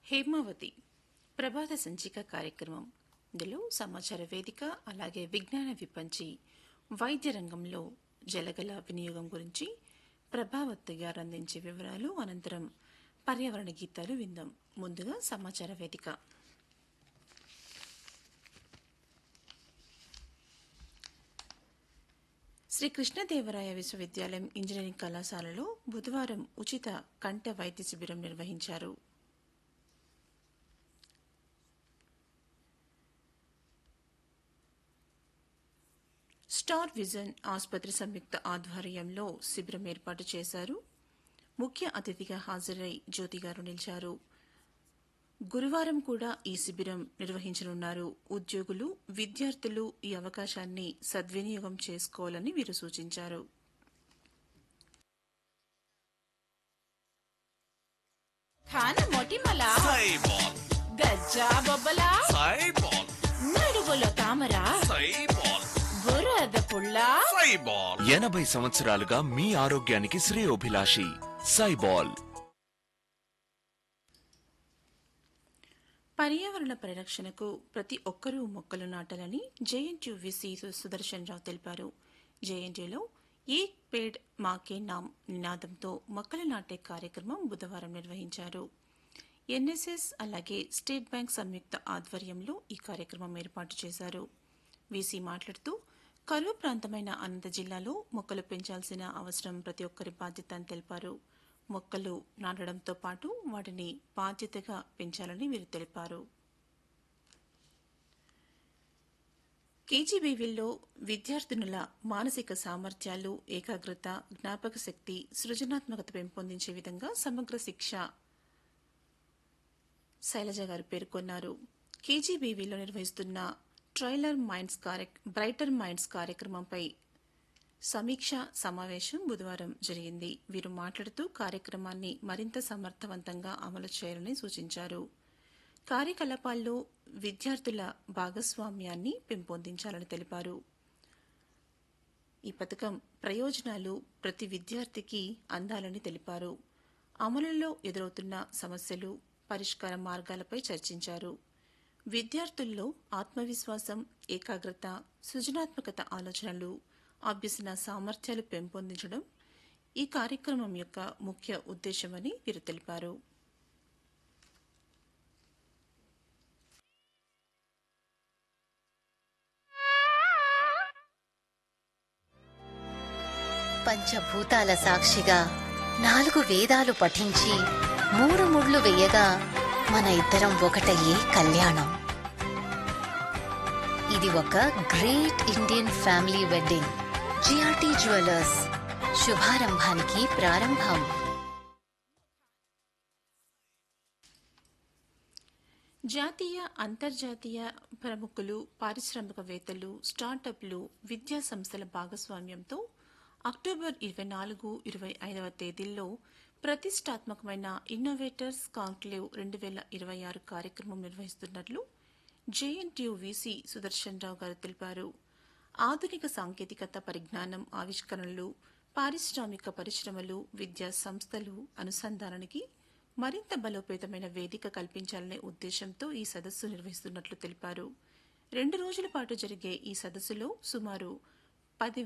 హేమావతి ప్రభాత సంచిక కార్యక్రమం ఇందులో సమాచార వేదిక అలాగే విజ్ఞాన విపంచి వైద్య రంగంలో జలగల వినియోగం గురించి ప్రభావతి గారు అందించే వివరాలు అనంతరం పర్యావరణ గీతాలు విందాం ముందుగా సమాచార వేదిక శ్రీ కృష్ణదేవరాయ విశ్వవిద్యాలయం ఇంజనీరింగ్ కళాశాలలో బుధవారం ఉచిత కంట వైద్య శిబిరం నిర్వహించారు స్టార్ విజన్ ఆసుపత్రి సంయుక్త ఆధ్వర్యంలో శిబిరం ఏర్పాటు చేశారు ముఖ్య అతిథిగా హాజరై జ్యోతి గారు నిలిచారు గురువారం కూడా ఈ శిబిరం నిర్వహించనున్నారు ఉద్యోగులు విద్యార్థులు ఈ అవకాశాన్ని సద్వినియోగం చేసుకోవాలని వీరు సూచించారు ఖాన మొటిమల సైబాల్ గజ్జా బొబ్బల సైబాల్ నడుగులో తామర సైబాల్ బురద పుల్ల సైబాల్ ఎనభై సంవత్సరాలుగా మీ ఆరోగ్యానికి శ్రేయోభిలాషి సైబాల్ పర్యావరణ పరిరక్షణకు ప్రతి ఒక్కరూ మొక్కలు నాటాలని జేఎన్టీయూ విసి సుదర్శన్ రావు తెలిపారు జేఎన్టీయూలో ఏక్ పేడ్ మాకే నామ్ నినాదంతో మొక్కలు నాటే కార్యక్రమం బుధవారం నిర్వహించారు ఎన్ఎస్ఎస్ అలాగే స్టేట్ బ్యాంక్ సంయుక్త ఆధ్వర్యంలో ఈ కార్యక్రమం ఏర్పాటు చేశారు వీసీ మాట్లాడుతూ కరువు ప్రాంతమైన అనంత జిల్లాలో మొక్కలు పెంచాల్సిన అవసరం ప్రతి ఒక్కరి బాధ్యత అని తెలిపారు మొక్కలు నాటడంతో పాటు వాటిని బాధ్యతగా పెంచాలని వీరు తెలిపారు కేజీబీవీల్లో విద్యార్థినుల మానసిక సామర్థ్యాలు ఏకాగ్రత జ్ఞాపక శక్తి సృజనాత్మకత పెంపొందించే విధంగా సమగ్ర శిక్ష శైలజ గారు పేర్కొన్నారు కేజీబీవీలో నిర్వహిస్తున్న ట్రైలర్ మైండ్స్ కార్య- బ్రైటర్ మైండ్స్ కార్యక్రమంపై సమీక్ష సమావేశం బుధవారం జరిగింది వీరు మాట్లాడుతూ కార్యక్రమాన్ని మరింత సమర్థవంతంగా అమలు చేయాలని సూచించారు కార్యకలాపాల్లో విద్యార్థుల భాగస్వామ్యాన్ని పెంపొందించాలని తెలిపారు ఈ పథకం ప్రయోజనాలు ప్రతి విద్యార్థికి అందాలని తెలిపారు అమలులో ఎదురవుతున్న సమస్యలు పరిష్కార మార్గాలపై చర్చించారు విద్యార్థుల్లో ఆత్మవిశ్వాసం ఏకాగ్రత సృజనాత్మకత ఆలోచనలు అభ్యసన సామర్థ్యాలు పెంపొందించడం ఈ కార్యక్రమం యొక్క ముఖ్య ఉద్దేశమని వీరు తెలిపారు పంచభూతాల సాక్షిగా నాలుగు వేదాలు పఠించి మూడు ముళ్ళు వేయగా మన ఇద్దరం ఒకటయ్యే కళ్యాణం ఇది ఒక great Indian family wedding GRT jewellers శుభారంభానికి ప్రారంభం జాతీయ అంతర్జాతీయ ప్రముఖులు పారిశ్రామికవేత్తలు స్టార్టప్లు విద్యా సంస్థల భాగస్వామ్యంతో అక్టోబర్ ఇరవై నాలుగు ఇరవై ఐదవ తేదీల్లో ప్రతిష్టాత్మకమైన ఇన్నోవేటర్స్ కాంక్లేవ్ రెండు వేల ఇరవై ఆరు కార్యక్రమం నిర్వహిస్తున్నట్లు జేఎన్టీయూ వీసీ సుదర్శన్ రావు గారు తెలిపారు ఆధునిక సాంకేతికత పరిజ్ఞానం ఆవిష్కరణలు పారిశ్రామిక పరిశ్రమలు విద్యా సంస్థలు అనుసంధానానికి మరింత బలోపేతమైన వేదిక కల్పించాలనే ఉద్దేశంతో ఈ సదస్సు నిర్వహిస్తున్నట్లు తెలిపారు రెండు రోజుల పాటు జరిగే ఈ సదస్సులో సుమారు పది